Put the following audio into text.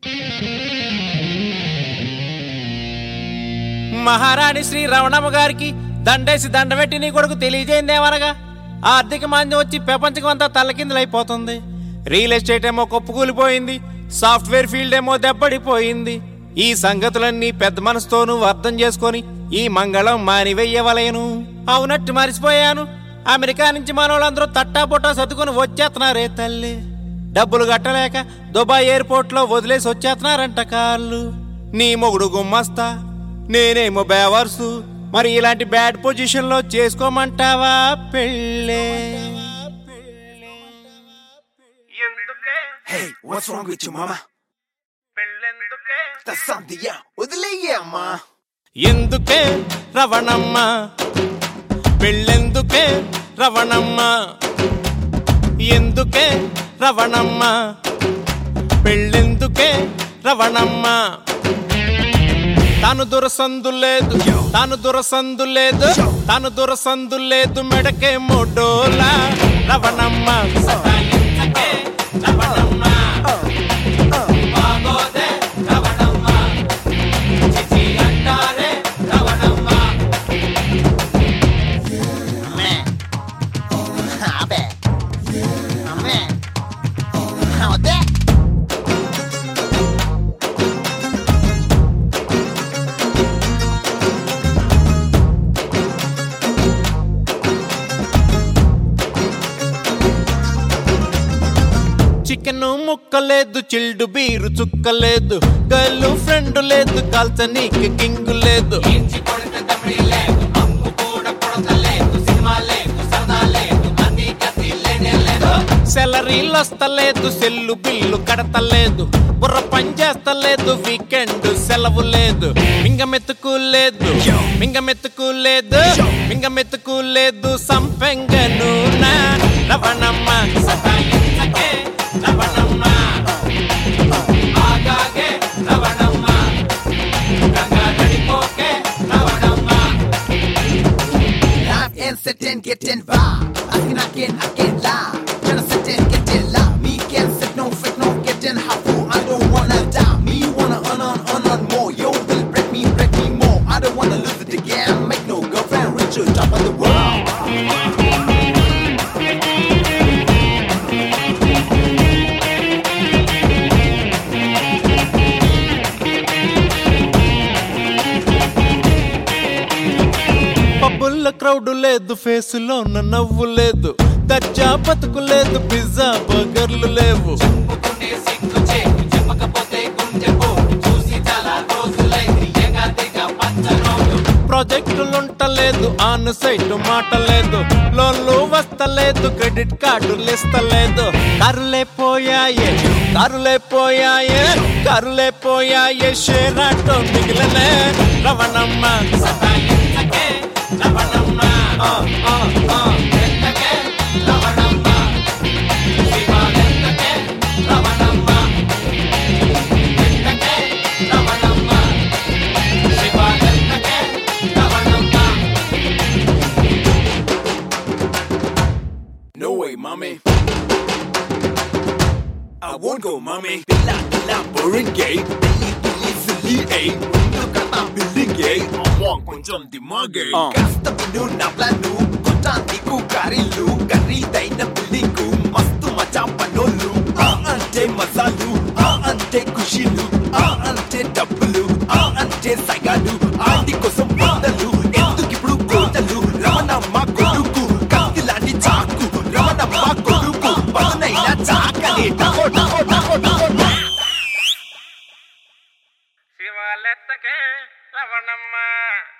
మహారాణి శ్రీ రమణమ్మ గారికి దండేసి దండబెట్టి నీ కొడుకు తెలియజేయిందేమనగా ఆర్థిక మాంద్యం వచ్చి ప్రపంచం అంతా తల్లకిందులైపోతుంది రియల్ ఎస్టేట్ ఏమో కొప్పుకూలిపోయింది సాఫ్ట్వేర్ ఫీల్డ్ ఏమో దెబ్బడిపోయింది ఈ సంగతులన్నీ పెద్ద మనసుతోనూ అర్థం చేసుకొని ఈ మంగళం మానివెయ్యవలేను అవునట్టు మరిసిపోయాను అమెరికా నుంచి మనోళ్ళందరూ తట్టాపుట్టా సర్దుకొని వచ్చేస్తున్నారే తల్లి డబ్బులు కట్టలేక దుబాయ్ ఎయిర్పోర్ట్ లో వదిలేసి వచ్చేస్తున్నారంట కాళ్ళు నీ మొగుడు గుమ్మస్తా నేనేమో బేవర్సు మరి ఇలాంటి బ్యాడ్ పొజిషన్ లో చేసుకోమంటావా పెళ్ళే ఎందుకే Hey, what's wrong with you, mama? పెళ్ళెందుకే That's something, yeah. వదిలేయ్యే అమ్మా ఎందుకే రవణమ్మ పెళ్ళెందుకే రవణమ్మ ఎందుకే రవణమ్మ పెళ్ళెందుకే రవణమ్మ తాను దురసందు లేదు తాను దురసందు లేదు తాను దురసందు లేదు మెడకే మొడోలా రవణమ్మ సతాయించకే రవణమ్మ బాగోదే రవణమ్మ చిచి అంటారే రవణమ్మ అమ్మే అబ్బే అమ్మే వద్దే చికెన్ ముక్కలేదు చిల్డు బీరు చుక్కలేదు గర్ల్ ఫ్రెండ్ లేదు కాల్చనీకి కింగ్ లేదు సెలరీలు వస్తలేదు సెల్లు బిల్లు కడతలేదు బుర్ర పనిచేస్తలేదు వీకెండ్ సెలవు లేదు మింగమెత్తుకు లేదు మింగమెత్తుకు లేదు మింగమెత్తుకు లేదు సంపెంగను నా రవణమ్మ సతాయించకే రవణమ్మ ఆగాగే రవణమ్మ గంగా నడిపోకే Ravanamma Life and sit and get in vibe. Asking again, again, lie. Tryna sit and get in lie. Me can't sit, no fit, no get in half full. I don't wanna die. Me wanna earn on, earn on more. Yo, will break me, break me more. I don't wanna lose it again. Make no girlfriend richer, top of the world. పబ్బుల్ల crowd లేదు ఫేసులో నవ్వు లేదు దర్జా బతుకు లేదు pizza బర్గర్లు లేవు ప్రాజెక్టులుంటలేదు on site మాట లేదు లోన్లు వస్తలేదు క్రెడిట్ కార్డులు ఇస్తలేదు కరులే పోయాయే కరులే పోయాయే కరులే పోయాయే షేర్ ఆటో మిగిలనే రవణమ్మ సతాయించకే రవణమ్మ ఆ, ఆ, ఆ. ఎంతకే Ravanamma శివాలెంతకే Ravanamma ఎంతకే Ravanamma శివాలెంతకే Ravanamma No way, mommy. I won't go, mommy. Billa, billa, boring gay. Billy, billy, silly, ay. Mundo kata building gay. Among కొంచెం దిమాగే కాస్త విను నా ప్లాను కొంచెం నీకు కారీలు ఖరీదైన బిల్డింగు మస్తు మజా పనోళ్ళు ఆ అంటే మజాలు ఆ అంటే ఖుషీలు ఆ అంటే డబ్బులు ఆ అంటే సగాలు ఆంటీ కోసం వందలు ఎందుకు ఇప్పుడు కోతలు రమణమ్మ కొడుకు కత్తి లాంటి చాకు రమణమ్మ కొడుకు పదునైన చాకని టకో టకో టకో టకో శివాలెత్తకే రవణమ్మ